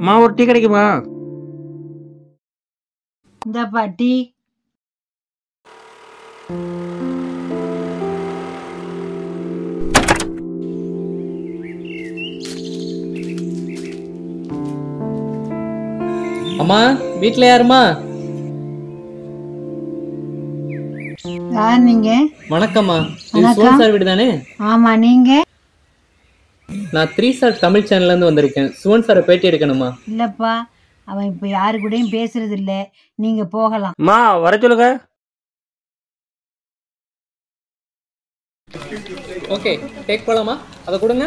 அம்மா ஒரு டீ கிடைக்குமா இந்த பாட்டி அம்மா வீட்ல யாருமா யார் நீங்க வணக்கம்மா இது வணக்கம். சுவன் சார் வீடு தானே ஆமா நீங்க நான் த்ரீ சார் தமிழ் சேனல்ல இருந்து வந்திருக்கேன் சுவன் சாரை பேட்டி எடுக்கணுமா இல்லப்பா அவன் இப்ப யாரு கூடயும் பேசுறது இல்ல நீங்க போகலாம் அம்மா வர சொல்லுங்க ஓகே டேக் போலாமா அதை கொடுங்க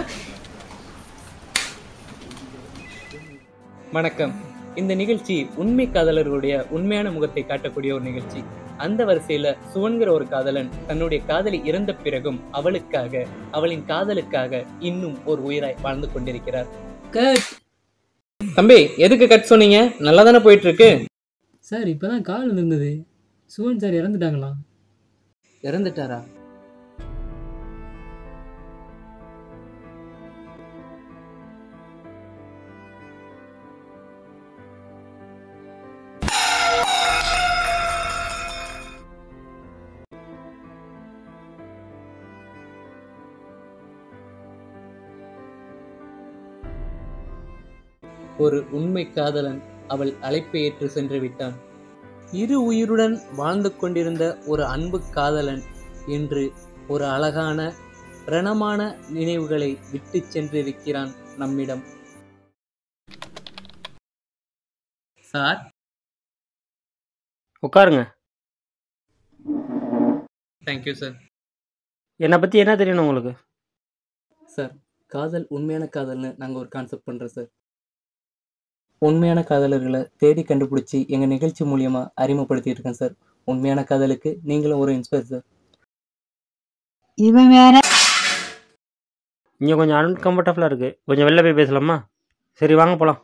வணக்கம் இந்த நிகழ்ச்சி உண்மை காதலர்களுடைய உண்மையான முகத்தை காட்டக்கூடிய ஒரு நிகழ்ச்சி அந்த வரிசையில சுவன்கிற ஒரு காதலன் தன்னுடைய காதலி இறந்த பிறகும் அவளுக்காக அவளின் காதலுக்காக இன்னும் ஒரு உயிராய் வாழ்ந்து கொண்டிருக்கிறார் கட் தம்பி எதுக்கு கட் சொன்னீங்க நல்லா தானே போயிட்டு இருக்கு சார் இப்போ தான் கால் இருந்தது சுவன் சார் இறந்துட்டாங்களா இறந்துட்டாரா ஒரு உண்மை காதலன் அவள் அழைப்பை ஏற்று சென்று விட்டான் இரு உயிருடன் வாழ்ந்து கொண்டிருந்த ஒரு அன்பு காதலன் என்று ஒரு அழகான ரணமான நினைவுகளை விட்டு சென்றிருக்கிறான் நம்மிடம் சார் உட்காருங்க தேங்க்யூ சார் என்னை பற்றி என்ன தெரியணும் உங்களுக்கு சார் காதல் உண்மையான காதல்னு நாங்கள் ஒரு கான்செப்ட் பண்ணுறோம் சார் உண்மையான காதலர்களை தேடி கண்டுபிடிச்சி எங்கள் நிகழ்ச்சி மூலியமாக அறிமுகப்படுத்திட்டு இருக்கேன் சார் உண்மையான காதலுக்கு நீங்களும் ஒரு இன்ஸ்பயர் சார் இவன் வேற இங்கே கொஞ்சம் அன்கம்ஃபர்டபுளாக இருக்குது கொஞ்சம் வெளில போய் பேசலாமா சரி வாங்க போகலாம்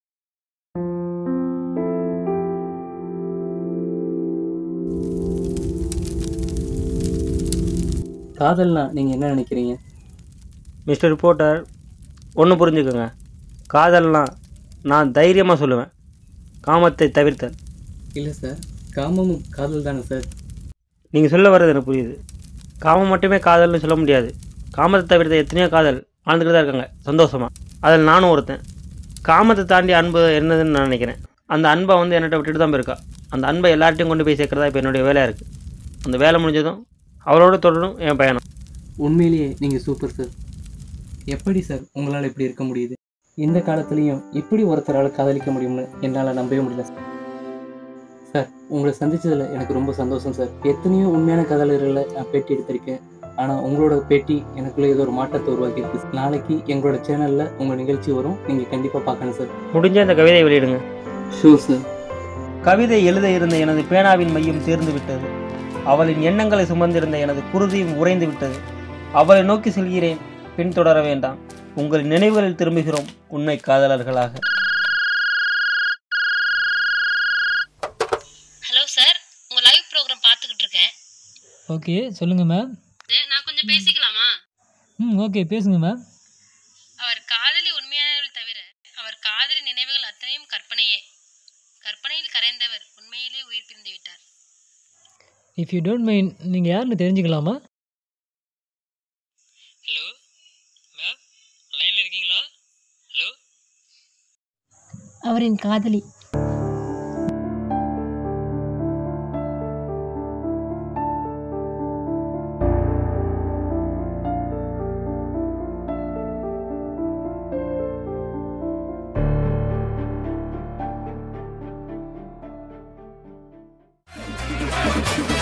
காதல்னா நீங்கள் என்ன நினைக்கிறீங்க மிஸ்டர் ரிப்போர்ட்டர் ஒன்று புரிஞ்சுக்கோங்க காதல்னா நான் தைரியமாக சொல்லுவேன் காமத்தை தவிர்த்தல் இல்லை சார் காமமும் காதல் தானே சார் நீங்கள் சொல்ல வர்றது எனக்கு புரியுது காமம் மட்டுமே காதல்னு சொல்ல முடியாது காமத்தை தவிர்த்த எத்தனையோ காதல் வாழ்ந்துக்கிட்டு தான் இருக்காங்க சந்தோஷமாக அதில் நானும் ஒருத்தன் காமத்தை தாண்டி அன்பு என்னதுன்னு நான் நினைக்கிறேன் அந்த அன்பை வந்து என்கிட்ட விட்டுட்டு தான் போயிருக்கா அந்த அன்பை எல்லார்ட்டையும் கொண்டு போய் சேர்க்கறதா இப்போ என்னுடைய வேலையாக இருக்குது அந்த வேலை முடிஞ்சதும் அவரோட தொடரும் என் பயணம் உண்மையிலேயே நீங்கள் சூப்பர் சார் எப்படி சார் உங்களால் இப்படி இருக்க முடியுது இந்த காலத்துலேயும் இப்படி ஒருத்தரால் காதலிக்க முடியும்னு என்னால் நம்பவே முடியல சார் சார் உங்களை சந்திச்சதுல எனக்கு ரொம்ப சந்தோஷம் சார் எத்தனையோ உண்மையான காதலர்களை நான் பேட்டி எடுத்திருக்கேன் ஆனால் உங்களோட பேட்டி எனக்குள்ள ஏதோ ஒரு மாற்றத்தை உருவாக்கி இருக்கு நாளைக்கு எங்களோட சேனலில் உங்கள் நிகழ்ச்சி வரும் நீங்கள் கண்டிப்பாக பார்க்கணும் சார் முடிஞ்ச இந்த கவிதையை வெளியிடுங்க ஷூ சார் கவிதை எழுத இருந்த எனது பேனாவின் மையம் தேர்ந்து விட்டது அவளின் எண்ணங்களை சுமந்திருந்த எனது குருதியும் உறைந்து விட்டது அவளை நோக்கி செல்கிறேன் பின்தொடர வேண்டாம் உங்கள் நினைவுகளில் திரும்புகிறோம் உண்மை காதலர்களாக ஹலோ சார் உங்க லைவ் ப்ரோக்ராம் பார்த்துக்கிட்டு இருக்கேன் ஓகே சொல்லுங்கள் மேம் நான் கொஞ்சம் பேசிக்கலாமா ம் ஓகே பேசுங்க மேம் அவர் காதலி உண்மையானவர்கள் தவிர அவர் காதலி நினைவுகள் அத்தனையும் கற்பனையே கற்பனையில் கரைந்தவர் உண்மையிலே உயிர் பிரிந்து விட்டார் இஃப் யூ டோன்ட் மைண்ட் நீங்கள் யாருன்னு தெரிஞ்சுக்கலாமா ஹலோ மேம் லைனில் இருக்கீங்களா ஹலோ அவரின் காதலி Thank